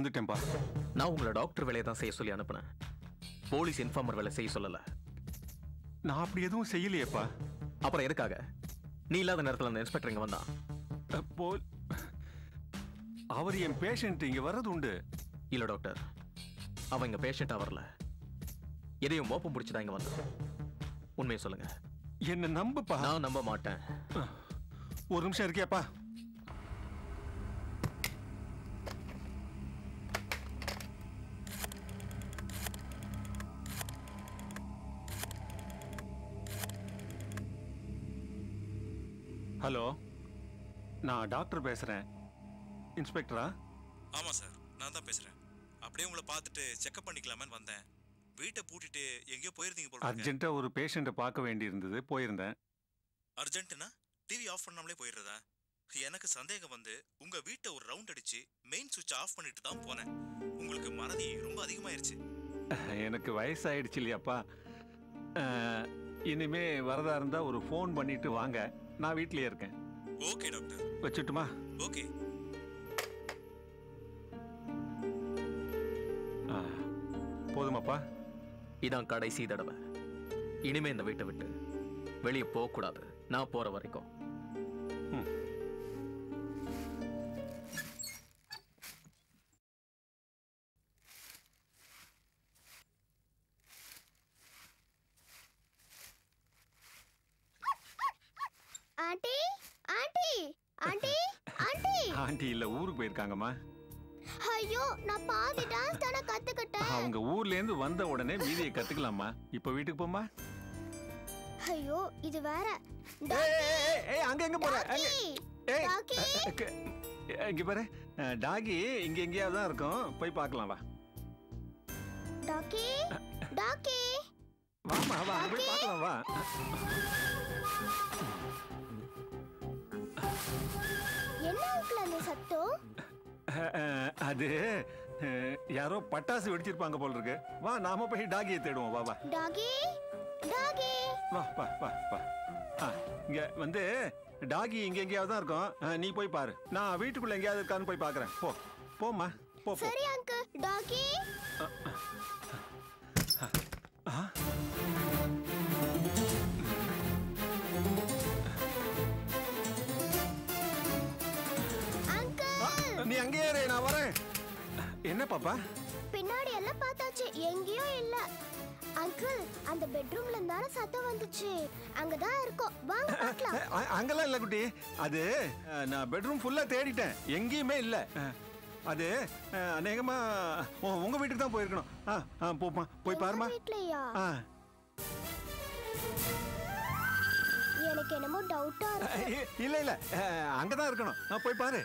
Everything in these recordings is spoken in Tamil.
வந்துட்டேன்பா நான் உங்களை டாக்டர் வேலையை தான் செய்ய சொல்லி அனுப்புனேன் போலீஸ் இன்ஃபார்மர் வேலை செய்ய சொல்லல நான் அப்படி எதுவும் செய்யலையேப்பா அப்புறம் எதுக்காக நீ இல்லாத நேரத்தில் அந்த இன்ஸ்பெக்டர் இங்க வந்தான் அஹ், போல் அவர் என் பேஷண்ட் இங்க வர்றது உண்டு இல்ல டாக்டர் அவன் இங்க பேஷண்டா வரல எதையும் மோப்பம் பிடிச்சதா இங்க வந்தான் உண்மையை சொல்லுங்க என்ன நம்புப்பா நான் நம்ப மாட்டேன் ஒரு நிமிஷம் இருக்கியாப்பா ஹலோ நான் டாக்டர் பேசுறேன் இன்ஸ்பெக்டரா ஆமாம் சார் நான் தான் பேசுகிறேன் அப்படியே உங்களை பார்த்துட்டு செக்அப் பண்ணிக்கலாமேன்னு வந்தேன் வீட்டை பூட்டிட்டு எங்கேயோ போயிருந்தீங்க போல இருக்கு. அர்ஜென்ட்டா ஒரு பேஷண்ட்டை பார்க்க வேண்டியிருந்தது போயிருந்தேன் அர்ஜென்ட்டுனா டிவி ஆஃப் பண்ணாமலே போயிடுறதா எனக்கு சந்தேகம் வந்து உங்க வீட்டை ஒரு ரவுண்ட் அடிச்சு மெயின் சுவிட்ச் ஆஃப் பண்ணிட்டு தான் போனேன் உங்களுக்கு மறதி ரொம்ப அதிகமாயிருச்சு எனக்கு வயசாயிடுச்சு இல்லையாப்பா அஹ், இனிமே வரதா இருந்தா ஒரு ஃபோன் பண்ணிட்டு வாங்க நான் வீட்லயே இருக்கேன் ஓகே டாக்டர் வச்சுட்டுமா ஓகே அஹ், போதுமாப்பா இதான் கடைசி தடவை இனிமே இந்த வீட்டை விட்டு வெளியே போக கூடாது நான் போற வரைக்கும் aunty aunty aunty aunty aunty இல்ல ஊருக்கு போயிருக்காங்கம்மா ஐயோ நான் பாதி டான்ஸ் தானே கத்துக்கிட்டேன் அவங்க ஊர்ல இருந்து வந்த உடனே மீதியை கத்துக்கலாமா இப்ப வீட்டுக்கு போமா ஐயோ இது வேற ஏய், ஏய், ஏய், ஏய், அங்க எங்க போற அங்க- டாக்கி ஏய், டாக்கி அ, க- இங்க பாரு அஹ், டாகி இங்க எங்கேயாவது தான் இருக்கும் போய் பார்க்கலாம் வா டாக்கி டாக்கி வாமா வா அங்க போய் பார்க்கலாம் வா என்ன அங்கிள் அந்த சத்தம் அஹ், அஹ், அது அஹ், யாரோ பட்டாசு வெடிச்சிருப்பாங்க போல இருக்கு வா நாம போய் டாகியை தேடுவோம் வா வா டாகி டாகி வா வா வா வா ஆ, இங்க வந்து டாகி இங்க எங்கேயாவது தான் இருக்கும் ஆ, நீ போய் பாரு நான் வீட்டுக்குள்ள எங்கேயாவது இருக்கான்னு போய் பார்க்கறேன் போ போம்மா போ போ சரி அங்கிள் டாகி ஆ? அங்கிள் நீ அங்கேயே இரு, நான் வரேன் என்ன பாப்பா பின்னாடி எல்லாம் பார்த்தாச்சு எங்கேயும் இல்ல அங்கிள் அந்த பெட்ரூம்ல இருந்தால சத்தம் வந்துச்சு அங்கதான் இருக்கோம் வாங்க பார்க்கலாம் அ- அ- அங்கெல்லாம் இல்ல குட்டி அது அ, நான் பெட்ரூம் ஃபுல்லா தேடிட்டேன் எங்கேயுமே இல்ல அ, அது அ, அநேகமா உ- உங்க வீட்டுக்கு தான் போயிருக்கணும் ஆ ஆ, போம்மா போய் பாருமா எங்க வீட்லயா ஆ எனக்கு என்னமோ டவுட்டா அ, இருக்கு இ- இல்ல இல்ல அ, அங்கதான் இருக்கணும் ஆ, போய் பாரு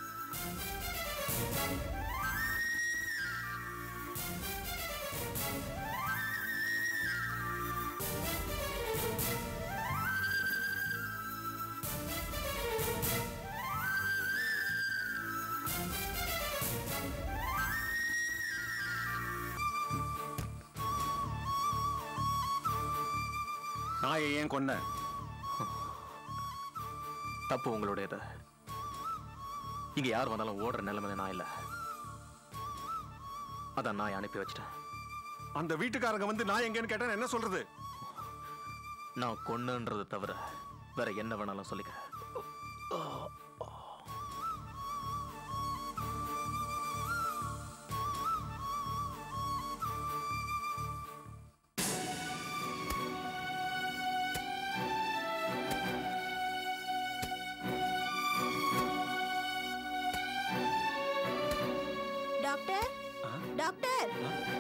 நாயை ஏன் கொன்ன தப்பு உங்களுடையது இங்க யார் வந்தாலும் ஓடுற நிலைமையில நான் இல்ல அதான் நான் அனுப்பி வச்சிட்டேன் அந்த வீட்டுக்காரங்க வந்து நான் எங்கன்னு கேட்டா என்ன சொல்றது நான் கொன்னுன்றது தவிர வேற என்ன வேணாலும் சொல்லிக்க டாக்டர் டாக்டர்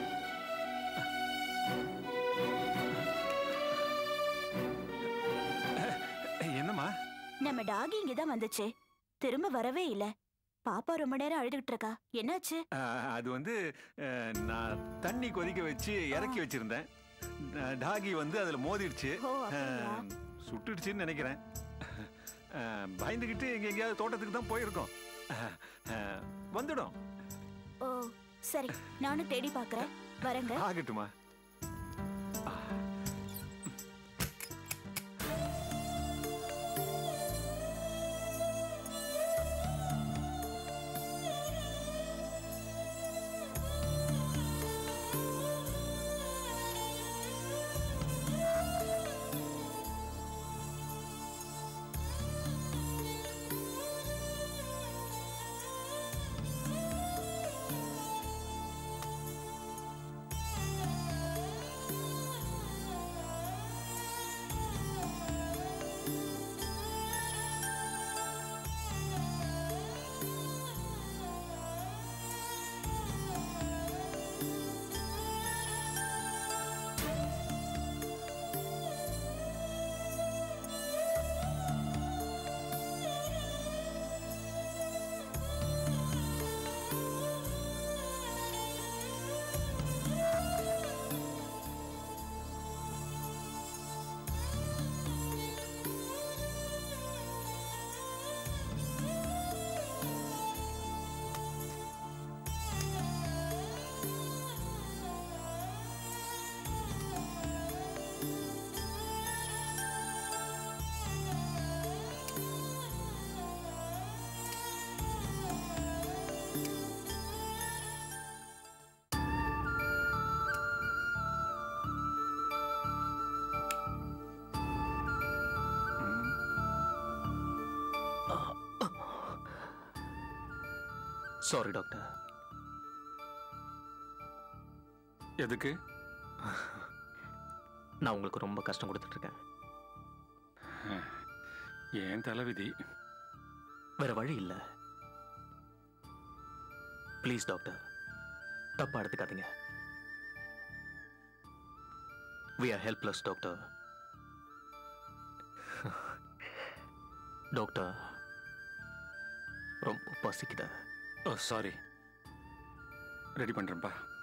என்னம்மா நம்ம டாகி இங்க தான் வந்துச்சு திரும்ப வரவே இல்ல பாப்பா ரொம்ப நேரம் அழுதுகிட்டு இருக்கா என்னாச்சு அஹ், அது வந்து அஹ், நான் தண்ணி கொதிக்க வச்சு இறக்கி வச்சிருந்தேன் அஹ், டாகி வந்து அதுல மோதிடுச்சு ஓ, அப்படியா? அஹ், சுட்டுடுச்சுன்னு நினைக்கிறேன் அஹ், பயந்துகிட்டு எங்க எங்கேயாவது தோட்டத்துக்கு தான் போயிருக்கோம் அஹ், அஹ், வந்துடும் ஓ சரி நானும் தேடி பாக்குறேன் வரேங்க ஆகட்டுமா சாரி டாக்டர் எதுக்கு நான் உங்களுக்கு ரொம்ப கஷ்டம் கொடுத்துட்டு இருக்கேன் ஏன் தலைவிதி வேற வழி இல்ல ப்ளீஸ் டாக்டர் தப்பா எடுத்துக்காதீங்க we are helpless doctor doctor ரொம்ப பசிக்குதா ஓ சாரி ரெடி பண்ணுறேன்ப்பா